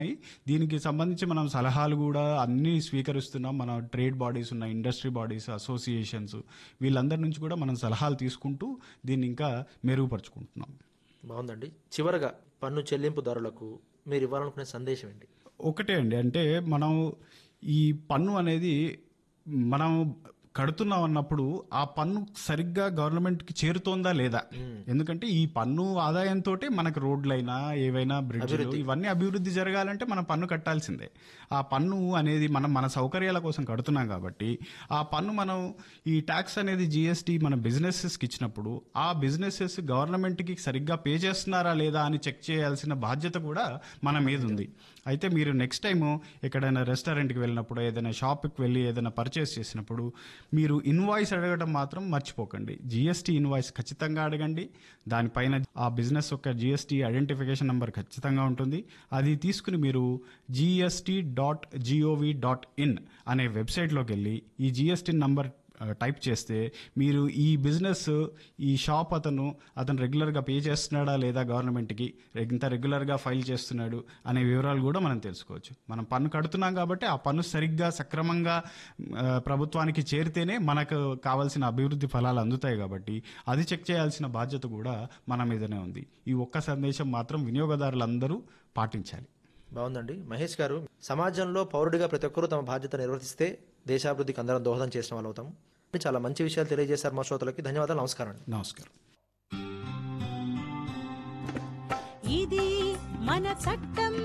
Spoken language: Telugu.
దీనికి సంబంధించి మనం సలహాలు కూడా అన్నీ స్వీకరిస్తున్నాం మన ట్రేడ్ బాడీస్ ఉన్న ఇండస్ట్రీ బాడీస్ అసోసియేషన్స్ వీళ్ళందరి నుంచి కూడా మనం సలహాలు తీసుకుంటూ దీన్ని ఇంకా మెరుగుపరుచుకుంటున్నాం బాగుందండి చివరగా పన్ను చెల్లింపుదారులకు మీరు ఇవ్వాలనుకునే సందేశం ఏంటి ఒకటే అండి అంటే మనం ఈ పన్ను అనేది మనం కడుతున్నాం అన్నప్పుడు ఆ పన్ను సరిగ్గా గవర్నమెంట్కి చేరుతోందా లేదా ఎందుకంటే ఈ పన్ను ఆదాయంతో మనకు రోడ్లైనా ఏవైనా బ్రిడ్జ్లు ఇవన్నీ అభివృద్ధి జరగాలంటే మనం పన్ను కట్టాల్సిందే ఆ పన్ను అనేది మనం మన సౌకర్యాల కోసం కడుతున్నాం కాబట్టి ఆ పన్ను మనం ఈ ట్యాక్స్ అనేది జిఎస్టీ మన బిజినెసెస్కి ఇచ్చినప్పుడు ఆ బిజినెసెస్ గవర్నమెంట్కి సరిగ్గా పే చేస్తున్నారా లేదా అని చెక్ చేయాల్సిన బాధ్యత కూడా మన మీద ఉంది అయితే మీరు నెక్స్ట్ టైం ఎక్కడైనా రెస్టారెంట్కి వెళ్ళినప్పుడు ఏదైనా షాప్కి వెళ్ళి ఏదైనా పర్చేస్ చేసినప్పుడు మీరు ఇన్వాయిస్ అడగడం మాత్రం మర్చిపోకండి జిఎస్టీ ఇన్వాయిస్ ఖచ్చితంగా అడగండి దానిపైన ఆ బిజినెస్ యొక్క జిఎస్టీ ఐడెంటిఫికేషన్ నెంబర్ ఖచ్చితంగా ఉంటుంది అది తీసుకుని మీరు GST dot GOV dot in అనే వెబ్సైట్లోకి వెళ్ళి ఈ జిఎస్టీ నంబర్ టైప్ చేస్తే మీరు ఈ బిజినెస్ ఈ షాప్ అతను అతను రెగ్యులర్గా పే చేస్తున్నాడా లేదా గవర్నమెంట్కి ఇంత రెగ్యులర్గా ఫైల్ చేస్తున్నాడు అనే వివరాలు కూడా మనం తెలుసుకోవచ్చు మనం పన్ను కడుతున్నాం కాబట్టి ఆ పన్ను సరిగ్గా సక్రమంగా ఆ, ప్రభుత్వానికి చేరితేనే మనకు కావాల్సిన అభివృద్ధి ఫలాలు అందుతాయి కాబట్టి అది చెక్ చేయాల్సిన బాధ్యత కూడా మన మీదనే ఉంది ఈ ఒక్క సందేశం మాత్రం వినియోగదారులందరూ పాటించాలి బాగుందండి మహేష్ గారు సమాజంలో పౌరుడిగా ప్రతి ఒక్కరూ తమ బాధ్యత నిర్వర్తిస్తే దేశాభివృద్ధికి అందరం దోహదం చేసిన వాళ్ళు అవుతాం చాలా మంచి విషయాలు తెలియజేశారు మా శ్రోతలకి ధన్యవాదాలు నమస్కారం అండి నమస్కారం ఇది మన చట్టం